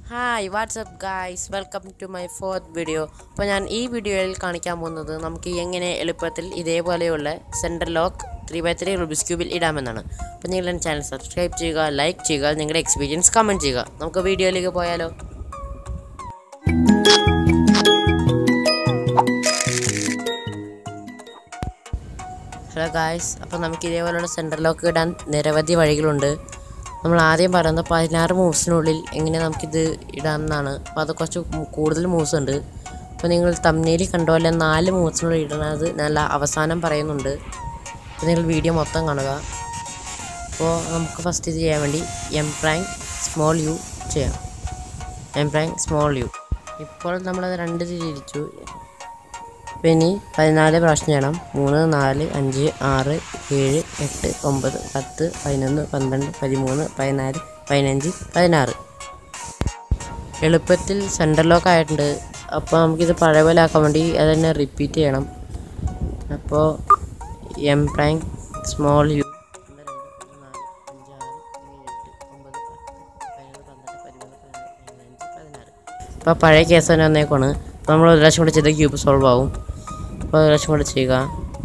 Hi WhatsApp guys welcome to my fourth video അപ്പോൾ ഞാൻ ഈ വീഡിയോയിൽ കാണിക്കാൻ പോകുന്നത് നമുക്ക് എങ്ങനെ എളുപ്പത്തിൽ ഇതേപോലെയുള്ള centre lock three by three Rubik's ക്യൂബിൽ ഇടാമെന്നാണ് അപ്പോൾ നിങ്ങൾ എൻ്റെ ചാനൽ സബ്സ്ക്രൈബ് ചെയ്യുക ലൈക്ക് ചെയ്യുക നിങ്ങളുടെ എക്സ്പീരിയൻസ് കമൻറ്റ് ചെയ്യുക നമുക്ക് വീഡിയോയിലേക്ക് പോയാലോ ഹലോ ഗായ്സ് അപ്പോൾ നമുക്ക് ഇതേപോലെയുള്ള സെൻറ്റർ ലോക്ക് ഇടാൻ നിരവധി വഴികളുണ്ട് നമ്മൾ ആദ്യം പറയുന്നത് പതിനാറ് മൂവ്സിനുള്ളിൽ എങ്ങനെ നമുക്കിത് ഇടാമെന്നാണ് അപ്പോൾ അത് കുറച്ച് കൂടുതൽ മൂവ്സ് ഉണ്ട് അപ്പോൾ നിങ്ങൾ തമ്മിൽ കണ്ട പോലെ നാല് മൂവ്സിനുള്ളിൽ ഇടുന്നത് നല്ല അവസാനം പറയുന്നുണ്ട് അപ്പോൾ നിങ്ങൾ വീഡിയോ മൊത്തം കാണുക അപ്പോൾ നമുക്ക് ഫസ്റ്റ് ഇത് ചെയ്യാൻ വേണ്ടി എം പ്രാങ്ക് സ്മോൾ യു ചെയ്യാം എം പ്രാങ്ക് സ്മോൾ യു ഇപ്പോൾ നമ്മളത് രണ്ട് തിരിച്ചു ഇനി പതിനാല് പ്രാവശ്യം ചെയ്യണം മൂന്ന് നാല് അഞ്ച് ആറ് ഏഴ് എട്ട് ഒമ്പത് പത്ത് പതിനൊന്ന് പന്ത്രണ്ട് പതിമൂന്ന് പതിനാല് പതിനഞ്ച് പതിനാറ് എളുപ്പത്തിൽ സെൻട്രൽ ലോക്ക് ആയിട്ടുണ്ട് അപ്പോൾ നമുക്കിത് പഴയ പോലെ ആക്കാൻ വേണ്ടി അത് തന്നെ റിപ്പീറ്റ് ചെയ്യണം അപ്പോൾ എം പ്രാങ്ക് സ്മോൾ യു ഇപ്പോൾ പഴയ കേസ് തന്നെ വന്നേക്കാണ് അപ്പോൾ നമ്മൾ ഒരു പ്രാവശ്യം കൂടി ചെയ്ത ക്യൂബ് സോൾവ് ആവും അപ്പോൾ ഒരു പ്രാവശ്യം കൂടി ചെയ്യുക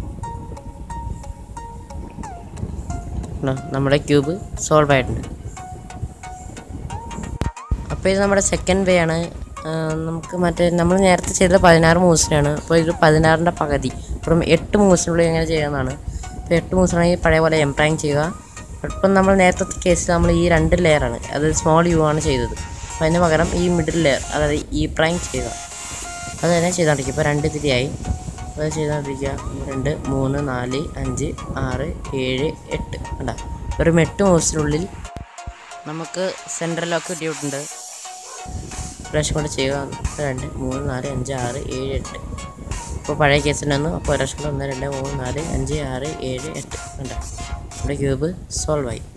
ഉണ്ടോ? നമ്മുടെ ക്യൂബ് സോൾവ് ആയിട്ടുണ്ട് അപ്പോൾ ഇത് നമ്മുടെ സെക്കൻഡ് വേ ആണ് ആ, നമുക്ക് മറ്റേ നമ്മൾ നേരത്തെ ചെയ്തത് പതിനാറ് മൂവ്സിനാണ് അപ്പോൾ ഇത് പതിനാറിൻ്റെ പകുതി അപ്പം എട്ട് മൂവ്സിനുള്ളിൽ എങ്ങനെ ചെയ്യാമെന്നാണ് അപ്പോൾ എട്ട് മൂവ്സിനാണെങ്കിൽ പഴയ പോലെ എംപ്രാങ് ചെയ്യുക ഇപ്പം നമ്മൾ നേരത്തെ കേസിൽ നമ്മൾ ഈ രണ്ട് ലെയറാണ് അത് സ്മോൾ യു ആണ് ചെയ്തത് അപ്പോൾ അതിന് പകരം ഈ മിഡിൽ ലെയർ അതായത് ഈ പ്രാങ്ക് ചെയ്യുക അത് തന്നെ ചെയ്തുകൊണ്ടിരിക്കുക ഇപ്പോൾ രണ്ട് തിരിയായി അത് ചെയ്തുകൊണ്ടിരിക്കുക രണ്ട് മൂന്ന് നാല് അഞ്ച് ആറ് ഏഴ് എട്ട് കണ്ട വെറും എട്ട് മൂവ്സിനുള്ളിൽ നമുക്ക് സെൻട്രൽ ലോക്ക് കിട്ടിയിട്ടുണ്ട് പ്രാവശ്യം കൊണ്ട് ചെയ്യുക രണ്ട് മൂന്ന് നാല് അഞ്ച് ആറ് ഏഴ് എട്ട് ഇപ്പോൾ പഴയ കേസിൽ നിന്ന് അപ്പോൾ ഒരു പ്രാവശ്യം കൊണ്ട് ഒന്ന് രണ്ട് മൂന്ന് നാല് അഞ്ച് ആറ് ഏഴ് എട്ട് കണ്ട നമ്മുടെ ക്യൂബ് സോൾവ് ആയി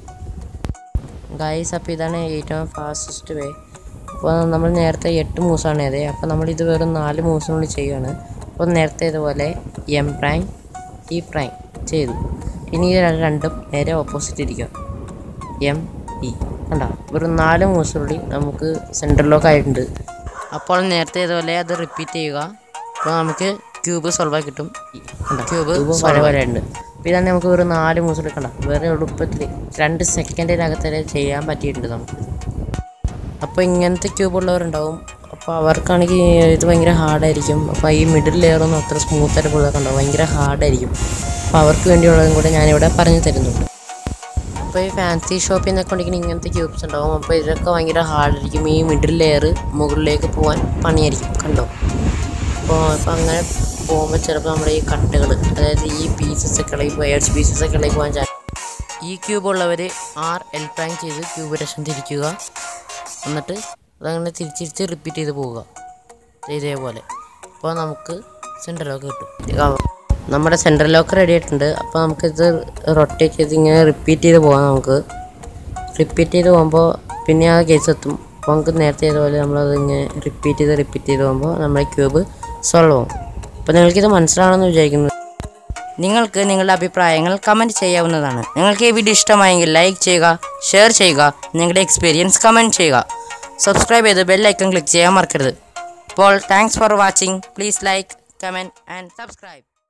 ഗൈസ് അപ്പോൾ ഇതാണ് ഏറ്റവും ഫാസ്റ്റസ്റ്റ് വേ അപ്പോൾ നമ്മൾ നേരത്തെ എട്ട് മൂവ്സാണ് അതെ അപ്പോൾ നമ്മൾ ഇത് വെറും നാല് മൂവ്സിനുള്ളിൽ ചെയ്യുകയാണ് അപ്പോൾ നേരത്തെ ഇതുപോലെ എം പ്രാങ്ക് ഈ പ്രാങ്ക് ചെയ്തു ഇനി ഇത് രണ്ടും നേരെ ഓപ്പോസിറ്റ് ഇരിക്കുക എം ഇ കണ്ട വെറും നാല് മൂവ്സിനുള്ളിൽ നമുക്ക് സെൻട്രൽ ലോക്ക് ആയിട്ടുണ്ട് അപ്പോൾ നേരത്തെ ഇതുപോലെ അത് റിപ്പീറ്റ് ചെയ്യുക അപ്പോൾ നമുക്ക് ക്യൂബ് സോൾവ് ആയി കിട്ടും കണ്ട ക്യൂബ് സോൾവ് ആയിട്ടുണ്ട് അപ്പോൾ ഇതാണ് നമുക്ക് വെറും നാല് മൂവ്സിനുള്ളിൽ കണ്ട വേറെ എളുപ്പത്തിൽ രണ്ട് സെക്കൻഡിനകത്ത് തന്നെ ചെയ്യാൻ പറ്റിയിട്ടുണ്ട് നമുക്ക് അപ്പോൾ ഇങ്ങനത്തെ ക്യൂബ് ഉള്ളവരുണ്ടാവും അപ്പോൾ അവർക്കാണെങ്കിൽ ഇത് ഭയങ്കര ഹാർഡായിരിക്കും അപ്പോൾ ഈ മിഡിൽ ലെയറൊന്നും അത്ര സ്മൂത്ത് ആയിട്ട് ഉള്ളതൊക്കെ ഉണ്ടാവും ഭയങ്കര ഹാർഡായിരിക്കും അപ്പോൾ അവർക്ക് വേണ്ടിയുള്ളതും കൂടെ ഞാനിവിടെ പറഞ്ഞു തരുന്നുണ്ട് അപ്പോൾ ഈ ഫാൻസി ഷോപ്പിൽ നിന്നൊക്കെ ഉണ്ടെങ്കിൽ ഇങ്ങനത്തെ ക്യൂബ്സ് ഉണ്ടാവും അപ്പോൾ ഇതൊക്കെ ഭയങ്കര ഹാർഡായിരിക്കും ഈ മിഡിൽ ലെയർ മുകളിലേക്ക് പോകാൻ പണിയായിരിക്കും കണ്ടോ അപ്പോൾ അപ്പോൾ അങ്ങനെ പോകുമ്പോൾ ചിലപ്പോൾ നമ്മുടെ ഈ കട്ടുകൾ അതായത് ഈ പീസസ് ഒക്കെ ഇളകി പോയി എഡ്ജ് പീസസ് ഒക്കെ ഇളകി പോകാൻ ചാൻസ് ഈ ക്യൂബ് ഉള്ളവർ ആർ എൽ പ്രാങ്ക് ചെയ്ത് ക്യൂബ് രസം തിരിക്കുക എന്നിട്ട് അതങ്ങനെ തിരിച്ചിരിച്ച് റിപ്പീറ്റ് ചെയ്ത് പോവുക ഇതേപോലെ അപ്പോൾ നമുക്ക് സെൻട്രൽ ലോക്ക് കിട്ടും നമ്മുടെ സെൻട്രൽ ലോക്ക് റെഡി ആയിട്ടുണ്ട് അപ്പോൾ നമുക്കിത് റൊട്ടേറ്റ് ചെയ്ത് ഇങ്ങനെ റിപ്പീറ്റ് ചെയ്ത് പോകാം നമുക്ക് റിപ്പീറ്റ് ചെയ്ത് പോകുമ്പോൾ പിന്നെ ആ കേസ് എത്തും അപ്പോൾ നമുക്ക് നേരത്തെ ചെയ്തപോലെ നമ്മളത് ഇങ്ങനെ റിപ്പീറ്റ് ചെയ്ത് റിപ്പീറ്റ് ചെയ്ത് പോകുമ്പോൾ നമ്മുടെ ക്യൂബ് സോൾവ് ആവും അപ്പോൾ നിങ്ങൾക്കിത് മനസ്സിലാണെന്ന് വിചാരിക്കുന്നു നിങ്ങൾക്ക് നിങ്ങളുടെ അഭിപ്രായങ്ങൾ കമൻറ്റ് ചെയ്യാവുന്നതാണ് നിങ്ങൾക്ക് ഈ വീഡിയോ ഇഷ്ടമായെങ്കിൽ ലൈക്ക് ചെയ്യുക ഷെയർ ചെയ്യുക നിങ്ങളുടെ എക്സ്പീരിയൻസ് കമൻറ്റ് ചെയ്യുക സബ്സ്ക്രൈബ് ചെയ്ത് ബെല്ലൈക്കൺ ക്ലിക്ക് ചെയ്യാൻ മറക്കരുത് അപ്പോൾ thanks for watching please like comment and subscribe